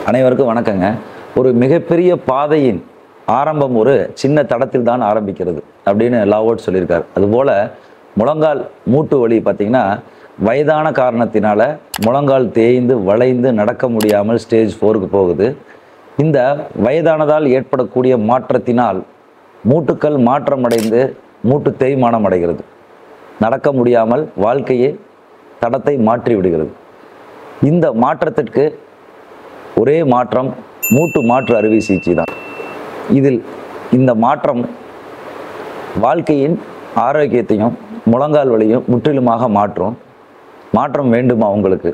அனைவருக்கும் வணக்கங்க ஒரு மிகப்பெரிய பாதையின் ஆரம்பம் ஒரு சின்ன தடத்தில் தான் ஆரம்பிக்கிறது அப்படின்னு லாவோட் சொல்லியிருக்கார் அதுபோல் முழங்கால் மூட்டு வலி பார்த்தீங்கன்னா வயதான காரணத்தினால முழங்கால் தேய்ந்து வளைந்து நடக்க முடியாமல் ஸ்டேஜ் ஃபோருக்கு போகுது இந்த வயதானதால் ஏற்படக்கூடிய மாற்றத்தினால் மூட்டுக்கள் மாற்றமடைந்து மூட்டு தேய்மானம் அடைகிறது நடக்க முடியாமல் வாழ்க்கையே தடத்தை மாற்றி விடுகிறது இந்த மாற்றத்திற்கு ஒரே மாற்றம் மூட்டு மாற்று அறுவை சிகிச்சை தான் இதில் இந்த மாற்றம் வாழ்க்கையின் ஆரோக்கியத்தையும் முழங்கால் வலியும் முற்றிலுமாக மாற்றும் மாற்றம் வேண்டுமா உங்களுக்கு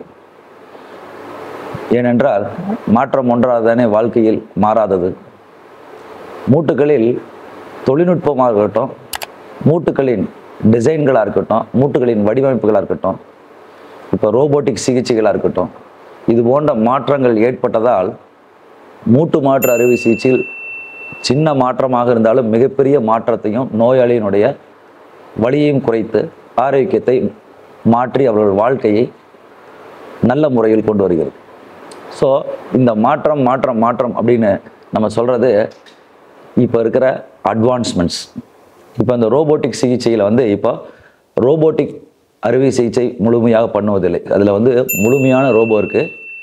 ஏனென்றால் மாற்றம் ஒன்றாதானே வாழ்க்கையில் மாறாதது மூட்டுகளில் தொழில்நுட்பமாக இருக்கட்டும் மூட்டுகளின் டிசைன்களாக இருக்கட்டும் மூட்டுகளின் வடிவமைப்புகளாக இருக்கட்டும் இப்போ ரோபோட்டிக் சிகிச்சைகளாக இருக்கட்டும் இது போன்ற மாற்றங்கள் ஏற்பட்டதால் மூட்டு மாற்று அறுவை சிகிச்சையில் சின்ன மாற்றமாக இருந்தாலும் மிகப்பெரிய மாற்றத்தையும் நோயாளியினுடைய வலியையும் குறைத்து ஆரோக்கியத்தை மாற்றி அவர்கள் வாழ்க்கையை நல்ல முறையில் கொண்டு வருகிறது ஸோ இந்த மாற்றம் மாற்றம் மாற்றம் அப்படின்னு நம்ம சொல்கிறது இப்போ இருக்கிற அட்வான்ஸ்மெண்ட்ஸ் இப்போ இந்த ரோபோட்டிக் சிகிச்சையில் வந்து இப்போ ரோபோட்டிக் அறுவை சிகிச்சை முழுமையாக பண்ணுவதில்லை அதில் வந்து முழுமையான ரோபோ இருக்குது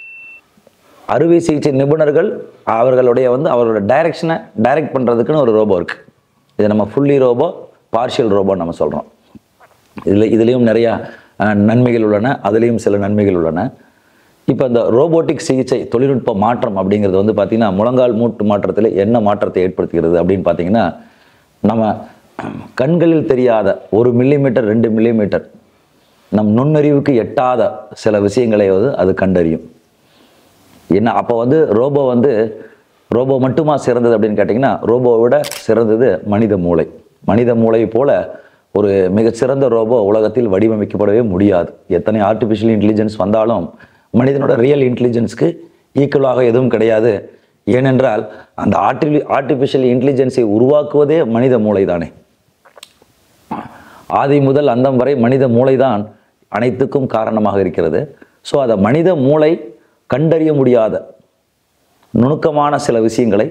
அறுவை சிகிச்சை நிபுணர்கள் அவர்களுடைய வந்து அவரோட டைரக்ஷனை டைரக்ட் பண்ணுறதுக்குன்னு ஒரு ரோபோ இருக்குது இது நம்ம ஃபுல்லி ரோபோ பார்ஷியல் ரோபோன்னு நம்ம சொல்கிறோம் இதில் இதுலேயும் நிறையா அஹ், நன்மைகள் உள்ளன அதுலேயும் சில நன்மைகள் உள்ளன இப்போ இந்த ரோபோட்டிக் சிகிச்சை தொழில்நுட்ப மாற்றம் அப்படிங்கிறது வந்து பார்த்திங்கன்னா முழங்கால் மூட்டு மாற்றத்தில் என்ன மாற்றத்தை ஏற்படுத்துகிறது அப்படின்னு பார்த்தீங்கன்னா நம்ம கண்களில் தெரியாத ஒரு மில்லிமீட்டர் ரெண்டு மில்லிமீட்டர் நம் நுண்ணறிவுக்கு எட்டாத சில விஷயங்களை வந்து அது கண்டறியும் என்ன அப்போ வந்து ரோபோ வந்து ரோபோ மட்டுமா சிறந்தது அப்படின்னு கேட்டிங்கன்னா ரோபோவை விட சிறந்தது மனித மூளை மனித மூளை போல ஒரு மிகச்சிறந்த ரோபோ உலகத்தில் வடிவமைக்கப்படவே முடியாது எத்தனை ஆர்டிஃபிஷியல் இன்டெலிஜென்ஸ் வந்தாலும் மனிதனோட ரியல் இன்டெலிஜென்ஸ்க்கு ஈக்குவலாக எதுவும் கிடையாது ஏனென்றால் அந்த ஆர்டி ஆர்டிஃபிஷியல் இன்டெலிஜென்ஸை உருவாக்குவதே மனித மூளை தானே ஆதி முதல் அந்தம் வரை மனித மூளைதான் அனைத்துக்கும் காரணமாக இருக்கிறது ஸோ அதை மனித மூளை கண்டறிய முடியாத நுணுக்கமான சில விஷயங்களை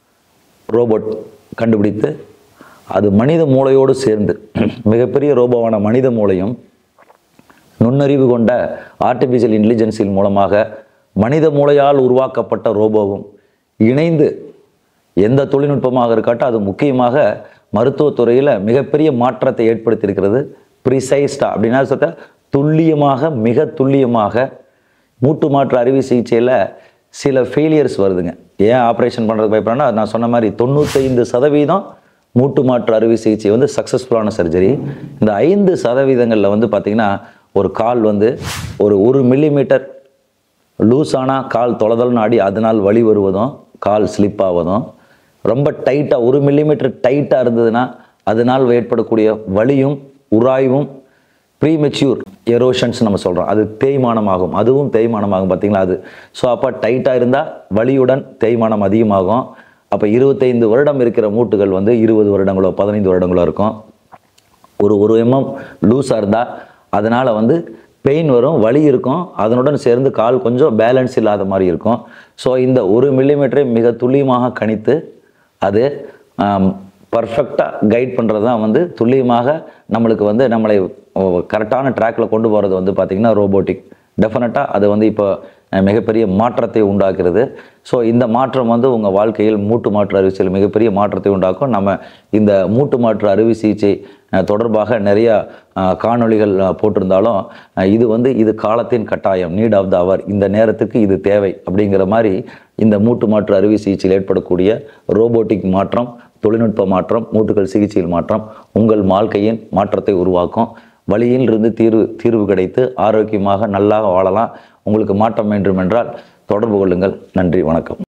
ரோபோட் கண்டுபிடித்து அது மனித மூளையோடு சேர்ந்து மிகப்பெரிய ரோபோவான மனித மூளையும் நுண்ணறிவு கொண்ட ஆர்டிஃபிஷியல் இன்டெலிஜென்ஸின் மூலமாக மனித மூளையால் உருவாக்கப்பட்ட ரோபோவும் இணைந்து எந்த தொழில்நுட்பமாக இருக்கட்டும் அது முக்கியமாக மருத்துவத்துறையில் மிகப்பெரிய மாற்றத்தை ஏற்படுத்தியிருக்கிறது ப்ரிசைஸ்டா அப்படின்னா சொல்ல துல்லியமாக மிக துல்லியமாக மூட்டு மாற்று அறுவை சிகிச்சையில் சில ஃபெயிலியர்ஸ் வருதுங்க ஏன் ஆப்ரேஷன் பண்ணுறது பயப்படுறேன்னா நான் சொன்ன மாதிரி தொண்ணூத்தைந்து சதவீதம் மூட்டு மாற்று அறுவை சிகிச்சை வந்து சக்ஸஸ்ஃபுல்லான சர்ஜரி இந்த ஐந்து சதவீதங்களில் வந்து பார்த்திங்கன்னா ஒரு கால் வந்து ஒரு ஒரு மில்லிமீட்டர் லூஸ் ஆனால் கால் தொலைதல்னு ஆடி அதனால் வலி வருவதும் கால் ஸ்லிப் ஆவதும் ரொம்ப டைட்டாக ஒரு மில்லிமீட்டர் டைட்டாக இருந்ததுன்னா அதனால் ஏற்படக்கூடிய வலியும் உராய்வும் ப்ரீமெச்சூர் எரோஷன்ஸ் நம்ம சொல்கிறோம் அது தேய்மானமாகும் அதுவும் தேய்மானமாகும் பார்த்தீங்களா அது ஸோ அப்போ டைட்டாக இருந்தால் வலியுடன் தேய்மானம் அதிகமாகும் அப்போ இருபத்தைந்து வருடம் இருக்கிற மூட்டுகள் வந்து இருபது வருடங்களோ பதினைந்து வருடங்களோ இருக்கும் ஒரு ஒரு எம்எம் லூஸாக இருந்தால் அதனால் வந்து பெயின் வரும் வலி இருக்கும் அதனுடன் சேர்ந்து கால் கொஞ்சம் பேலன்ஸ் இல்லாத மாதிரி இருக்கும் ஸோ இந்த ஒரு மில்லிமீட்டரை மிக துல்லியமாக கணித்து அது பர்ஃபெக்டாக கைட் பண்ணுறது தான் வந்து துல்லியமாக நம்மளுக்கு வந்து நம்மளை கரெக்டான ட்ராக்கில் கொண்டு போகிறது வந்து பார்த்திங்கன்னா ரோபோட்டிக் டெஃபினட்டாக அது வந்து இப்போ அஹ், மிகப்பெரிய மாற்றத்தை உண்டாக்குறது ஸோ இந்த மாற்றம் வந்து உங்கள் வாழ்க்கையில் மூட்டு மாற்று அறுவை சிகிச்சையில் மிகப்பெரிய மாற்றத்தை உண்டாக்கும் நம்ம இந்த மூட்டு மாற்று அறுவை சிகிச்சை அஹ், தொடர்பாக நிறைய அஹ், காணொளிகள் அஹ், போட்டிருந்தாலும் அஹ், இது வந்து இது காலத்தின் கட்டாயம் நீட் ஆஃப் த அவர் இந்த நேரத்துக்கு இது தேவை அப்படிங்கிற மாதிரி இந்த மூட்டு மாற்று அறுவை சிகிச்சையில் ஏற்படக்கூடிய ரோபோட்டிக் மாற்றம் தொழில்நுட்ப மாற்றம் மூட்டுகள் சிகிச்சையில் மாற்றம் உங்கள் வாழ்க்கையின் மாற்றத்தை உருவாக்கும் வழியில் இருந்து தீர்வு தீர்வு கிடைத்து ஆரோக்கியமாக நல்லா வாழலாம் உங்களுக்கு மாற்றம் வேண்டும் என்றால் தொடர்பு கொள்ளுங்கள் நன்றி வணக்கம்